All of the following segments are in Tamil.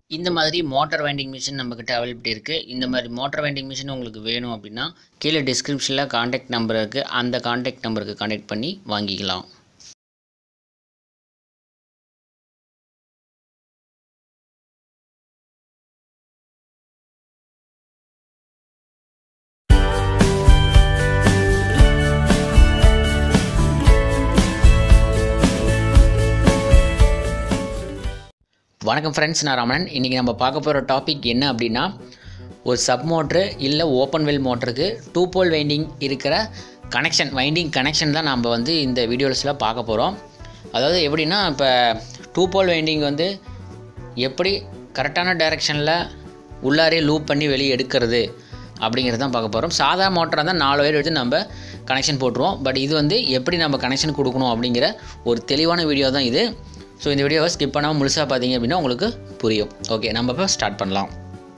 இந்த மாதிரி மோட்டார் வைண்டிங் மிஷின் நம்மக்கிட்ட அவைலபிலிட்டி இருக்குது இந்த மாதிரி மோட்டார் வைண்டிங் மிஷின் உங்களுக்கு வேணும் அப்படின்னா கீழே டிஸ்கிரிப்ஷனில் காண்டாக்ட் நம்பர் இருக்குது அந்த காண்டாக்ட் நம்பருக்கு காண்டாக்ட் பண்ணி வாங்கிக்கலாம் வணக்கம் ஃப்ரெண்ட்ஸ் நான் ரமணன் இன்றைக்கி நம்ம பார்க்க போகிற டாபிக் என்ன அப்படின்னா ஒரு சப் மோட்ரு இல்லை ஓப்பன் வெல் மோட்டருக்கு டூ போல் வைண்டிங் இருக்கிற கனெக்ஷன் வைண்டிங் கனெக்ஷன் தான் நம்ம வந்து இந்த வீடியோஸில் பார்க்க போகிறோம் அதாவது எப்படின்னா இப்போ டூ போல் வைண்டிங் வந்து எப்படி கரெக்டான டைரெக்ஷனில் உள்ளாரே லூப் பண்ணி வெளியே எடுக்கிறது அப்படிங்கிறது தான் பார்க்க போகிறோம் சாதா மோட்டராக தான் நாலு வயர் எடுத்து நம்ம கனெக்ஷன் போட்டுருவோம் பட் இது வந்து எப்படி நம்ம கனெக்ஷன் கொடுக்கணும் அப்படிங்கிற ஒரு தெளிவான வீடியோ தான் இது ஸோ இந்த வீடியோவை ஸ்கிப் பண்ணாமல் முழுசாக பார்த்தீங்க அப்படின்னா உங்களுக்கு புரியும் ஓகே நம்ம இப்போ ஸ்டார்ட் பண்ணலாம்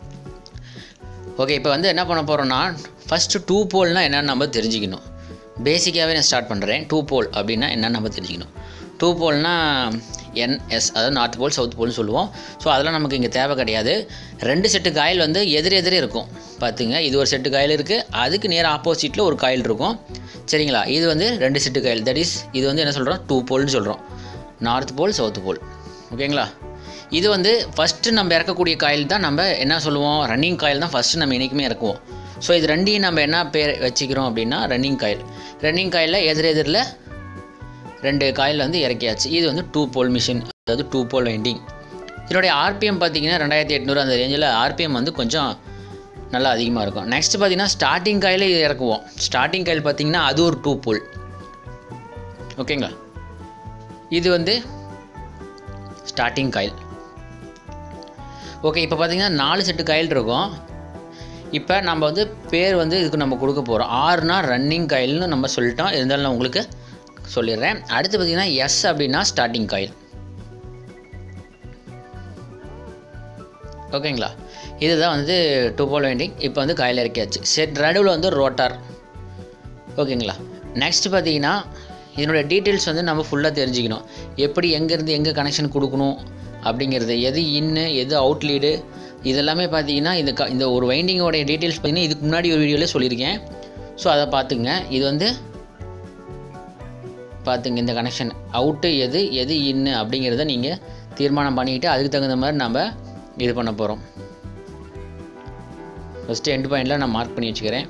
ஓகே இப்போ வந்து என்ன பண்ண போகிறோம்னா ஃபஸ்ட்டு டூ போல்னால் என்னென்னு நம்ம தெரிஞ்சுக்கணும் பேசிக்காகவே நான் ஸ்டார்ட் பண்ணுறேன் டூ போல் அப்படின்னா என்னென்னு நம்ம தெரிஞ்சுக்கணும் டூ போல்னால் என்எஸ் அதாவது நார்த் போல் சவுத் போல்னு சொல்லுவோம் ஸோ அதெல்லாம் நமக்கு இங்கே தேவை கிடையாது ரெண்டு செட்டு காயில் வந்து எதிர் எதிரே இருக்கும் பார்த்துங்க இது ஒரு செட்டு காயில் இருக்குது அதுக்கு நேர் ஆப்போசிட்டில் ஒரு காயில் இருக்கும் சரிங்களா இது வந்து ரெண்டு செட்டு காயில் தட் இஸ் இது வந்து என்ன சொல்கிறோம் டூ போல்னு சொல்கிறோம் நார்த் போல் சவுத் போல் ஓகேங்களா இது வந்து ஃபஸ்ட்டு நம்ம இறக்கக்கூடிய காயில் தான் நம்ம என்ன சொல்லுவோம் ரன்னிங் காயில் தான் ஃபஸ்ட்டு நம்ம என்றைக்குமே இறக்குவோம் ஸோ இது ரெண்டையும் நம்ம என்ன பேர் வச்சுக்கிறோம் அப்படின்னா ரன்னிங் காயில் ரன்னிங் காயிலில் எதிர் எதிரில் ரெண்டு காயில் வந்து இறக்கியாச்சு இது வந்து டூ போல் மிஷின் அதாவது டூ போல் வைண்டிங் இதனுடைய ஆர்பிஎம் பார்த்தீங்கன்னா ரெண்டாயிரத்தி எட்நூறு அந்த ரேஞ்சில் ஆர்பிஎம் வந்து கொஞ்சம் நல்லா அதிகமாக இருக்கும் நெக்ஸ்ட் பார்த்தீங்கன்னா ஸ்டார்டிங் காயில் இது இறக்குவோம் ஸ்டார்டிங் காயில் பார்த்தீங்கன்னா அது ஒரு டூ போல் ஓகேங்களா இது வந்து ஸ்டார்டிங் காயில் ஓகே இப்போ பார்த்தீங்கன்னா நாலு செட்டு காயில் இருக்கும் இப்போ நம்ம வந்து பேர் வந்து இதுக்கு நம்ம கொடுக்க போகிறோம் ஆறுனா ரன்னிங் காயில்னு நம்ம சொல்லிட்டோம் இருந்தாலும் நான் உங்களுக்கு சொல்லிடுறேன் அடுத்து பார்த்தீங்கன்னா எஸ் அப்படின்னா ஸ்டார்டிங் காயில் ஓகேங்களா இதுதான் வந்து டூ போல் வைண்டிங் இப்போ வந்து காயில் இறக்கியாச்சு சரி நடுவில் வந்து ரோட்டார் ஓகேங்களா நெக்ஸ்ட் பார்த்தீங்கன்னா இதனுடைய டீட்டெயில்ஸ் வந்து நம்ம ஃபுல்லாக தெரிஞ்சுக்கணும் எப்படி எங்கேருந்து எங்கே கனெக்ஷன் கொடுக்கணும் அப்படிங்கிறது எது இன்னு எது அவுட் லீடு இதெல்லாமே பார்த்தீங்கன்னா இந்த க இந்த ஒரு வைண்டிங்கோடைய டீட்டெயில்ஸ் பார்த்தீங்கன்னா இதுக்கு முன்னாடி ஒரு வீடியோவில் சொல்லியிருக்கேன் ஸோ அதை பார்த்துங்க இது வந்து பார்த்துங்க இந்த கனெக்ஷன் அவுட்டு எது எது இன்னு அப்படிங்கிறத நீங்கள் தீர்மானம் பண்ணிக்கிட்டு அதுக்கு தகுந்த மாதிரி நம்ம இது பண்ண போகிறோம் ஃபஸ்ட்டு எண்டு பாயிண்டில் நான் மார்க் பண்ணி வச்சுக்கிறேன்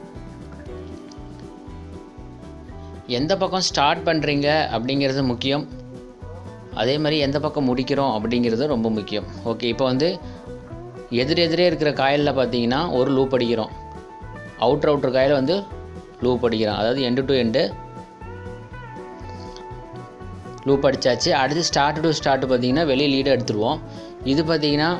எந்த பக்கம் ஸ்டார்ட் பண்ணுறீங்க அப்படிங்கிறது முக்கியம் அதே மாதிரி எந்த பக்கம் முடிக்கிறோம் அப்படிங்கிறது ரொம்ப முக்கியம் ஓகே இப்போ வந்து எதிர் எதிரே இருக்கிற காயலில் பார்த்தீங்கன்னா ஒரு லூப் அடிக்கிறோம் அவுட்ரு அவுட்ரு காயில் வந்து லூப் அடிக்கிறோம் அதாவது எண்டு டு எண்டு லூப் அடித்தாச்சு அடுத்து ஸ்டார்ட் டு ஸ்டார்ட் பார்த்தீங்கன்னா வெளியே லீடு எடுத்துருவோம் இது பார்த்தீங்கன்னா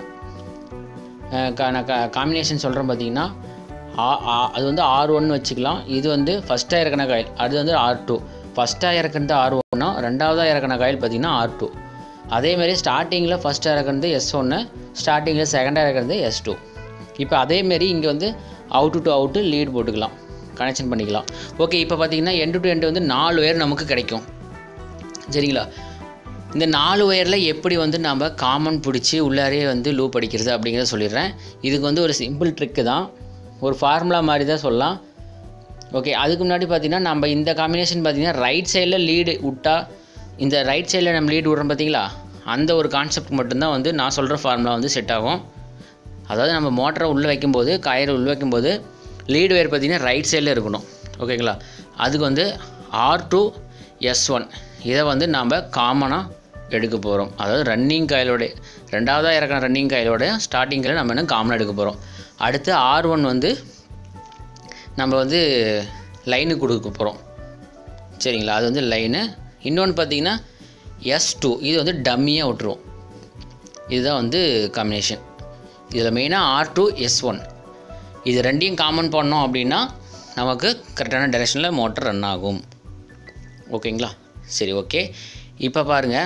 காம்பினேஷன் சொல்கிறேன் பார்த்தீங்கன்னா அது வந்து ஆர் ஒன்னு வச்சுக்கலாம் இது வந்து ஃபஸ்ட்டாக இறக்கின காயில் அது வந்து ஆர் டூ ஃபஸ்ட்டாக இறக்குறது ஆர் ஒன்னா ரெண்டாவதாக இறக்கின காயில் பார்த்தீங்கன்னா ஆர் டூ அதேமாதிரி ஸ்டார்டிங்கில் ஃபஸ்ட்டாக இறக்குறது எஸ் ஒன்று ஸ்டார்டிங்கில் செகண்டாக இறக்குறது எஸ் டூ இப்போ அதேமாரி இங்கே வந்து அவுட்டு டு அவுட்டு லீட் போட்டுக்கலாம் கனெக்ஷன் பண்ணிக்கலாம் ஓகே இப்போ பார்த்தீங்கன்னா எண்டு டு எண்டு வந்து நாலு ஒயர் நமக்கு கிடைக்கும் சரிங்களா இந்த நாலு ஒயரில் எப்படி வந்து நம்ம காமன் பிடிச்சி உள்ளாரே வந்து லூப் அடிக்கிறது அப்படிங்கிறத சொல்லிடுறேன் இதுக்கு வந்து ஒரு சிம்பிள் ட்ரிக்கு தான் ஒரு ஃபார்முலா மாதிரி தான் சொல்லலாம் ஓகே அதுக்கு முன்னாடி பார்த்தீங்கன்னா நம்ம இந்த காம்பினேஷன் பார்த்தீங்கன்னா ரைட் சைடில் லீடு விட்டா இந்த ரைட் சைடில் நம்ம லீடு விட்றோம் பார்த்தீங்களா அந்த ஒரு கான்செப்ட் மட்டும்தான் வந்து நான் சொல்கிற ஃபார்முலா வந்து செட் ஆகும் அதாவது நம்ம மோட்டரை உள்ளே வைக்கும்போது கயிறு உள்ளே வைக்கும்போது லீடு வேர் பார்த்திங்கன்னா ரைட் சைடில் இருக்கணும் ஓகேங்களா அதுக்கு வந்து ஆர் டூ எஸ் ஒன் இதை வந்து நாம் காமனாக எடுக்க போகிறோம் அதாவது ரன்னிங் காயிலோட ரெண்டாவதாக இறக்கின ரன்னிங் காயிலோட ஸ்டார்டிங் காயில் நம்ம என்ன காமனாக எடுக்க போகிறோம் அடுத்து ஆர் ஒன் வந்து நம்ம வந்து லைனு கொடுக்க போகிறோம் சரிங்களா அது வந்து லைனு இன்னொன்று பார்த்தீங்கன்னா எஸ் டூ இது வந்து டம்மியாக விட்டுருவோம் இதுதான் வந்து காம்பினேஷன் இதில் மெயினாக ஆர் டூ எஸ் ஒன் இது ரெண்டையும் காமன் பண்ணோம் அப்படின்னா நமக்கு கரெக்டான டைரெக்ஷனில் மோட்டர் ரன் ஆகும் ஓகேங்களா சரி ஓகே இப்போ பாருங்கள்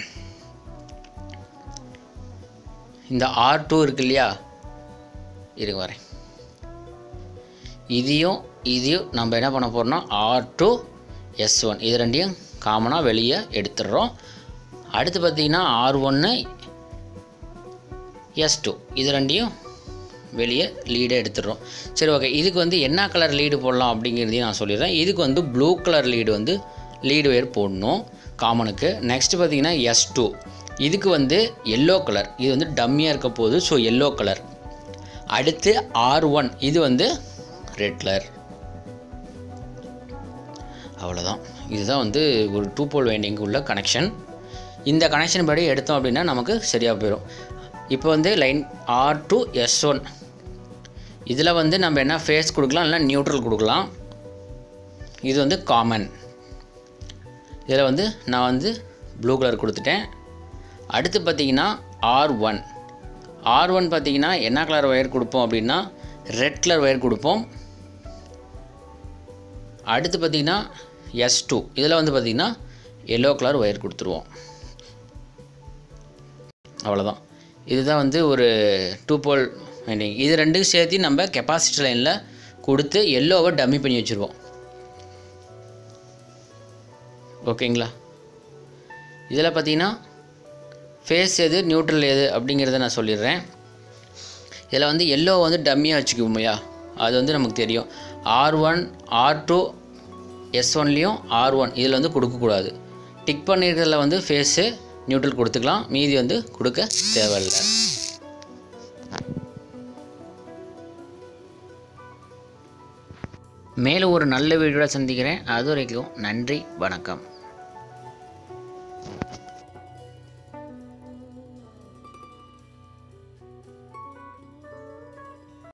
இந்த ஆர் டூ இருக்கு இல்லையா இருங்க வரேன் இதையும் இதையும் நம்ம என்ன பண்ண போகிறோம்னா ஆர் டூ எஸ் ஒன் இது ரெண்டையும் காமனாக வெளியே எடுத்துடுறோம் அடுத்து பார்த்தீங்கன்னா ஆர் ஒன்று எஸ் டூ இது ரெண்டையும் வெளியே லீடை எடுத்துடுறோம் சரி ஓகே இதுக்கு வந்து என்ன கலர் லீடு போடலாம் அப்படிங்கிறதையும் நான் சொல்லிடுறேன் இதுக்கு வந்து ப்ளூ கலர் லீடு வந்து லீடு வேர் போடணும் காமனுக்கு நெக்ஸ்ட் பார்த்தீங்கன்னா எஸ் டூ இதுக்கு வந்து எல்லோ கலர் இது வந்து டம்மியாக இருக்க போகுது ஸோ எல்லோ கலர் அடுத்து ஆர் ஒன் இது வந்து ரெட் கலர் அவ்வளோதான் இதுதான் வந்து ஒரு டூ போல் வைண்டிங் உள்ள கனெக்ஷன் இந்த கனெக்ஷன் படி எடுத்தோம் அப்படின்னா நமக்கு சரியாக போயிடும் இப்போ வந்து line R two S one இதில் வந்து நம்ம என்ன ஃபேஸ் கொடுக்கலாம் இல்லைனா நியூட்ரல் கொடுக்கலாம் இது வந்து காமன் இதில் வந்து நான் வந்து ப்ளூ கலர் கொடுத்துட்டேன் அடுத்து பார்த்தீங்கன்னா ஆர் ஒன் ஆர் ஒன் பார்த்தீங்கன்னா என்ன கலர் ஒயர் கொடுப்போம் அப்படின்னா ரெட் கலர் ஒயர் கொடுப்போம் அடுத்து பார்த்தீங்கன்னா எஸ் டூ இதில் வந்து பார்த்தீங்கன்னா எல்லோ கலர் ஒயர் கொடுத்துருவோம் அவ்வளோதான் இதுதான் வந்து ஒரு டூ போல் வைண்டிங் இது ரெண்டும் சேர்த்து நம்ம கெப்பாசிட்டி லைனில் கொடுத்து எல்லோவை டம்மி பண்ணி வச்சுருவோம் ஓகேங்களா இதில் பார்த்தீங்கன்னா ஃபேஸ் எது நியூட்ரல் எது அப்படிங்கிறத நான் சொல்லிடுறேன் இதில் வந்து எல்லோ வந்து டம்மியாக வச்சுக்குவோமையா அது வந்து நமக்கு தெரியும் R one R two S ஒன்லேயும் ஆர் ஒன் இதில் வந்து கொடுக்கக்கூடாது டிக் பண்ணியிருக்கிறதுல வந்து ஃபேஸு நியூட்ரல் கொடுத்துக்கலாம் மீதி வந்து கொடுக்க தேவையில்லை மேலும் ஒரு நல்ல வீடியோவில் சந்திக்கிறேன் அது வரைக்கும் நன்றி வணக்கம்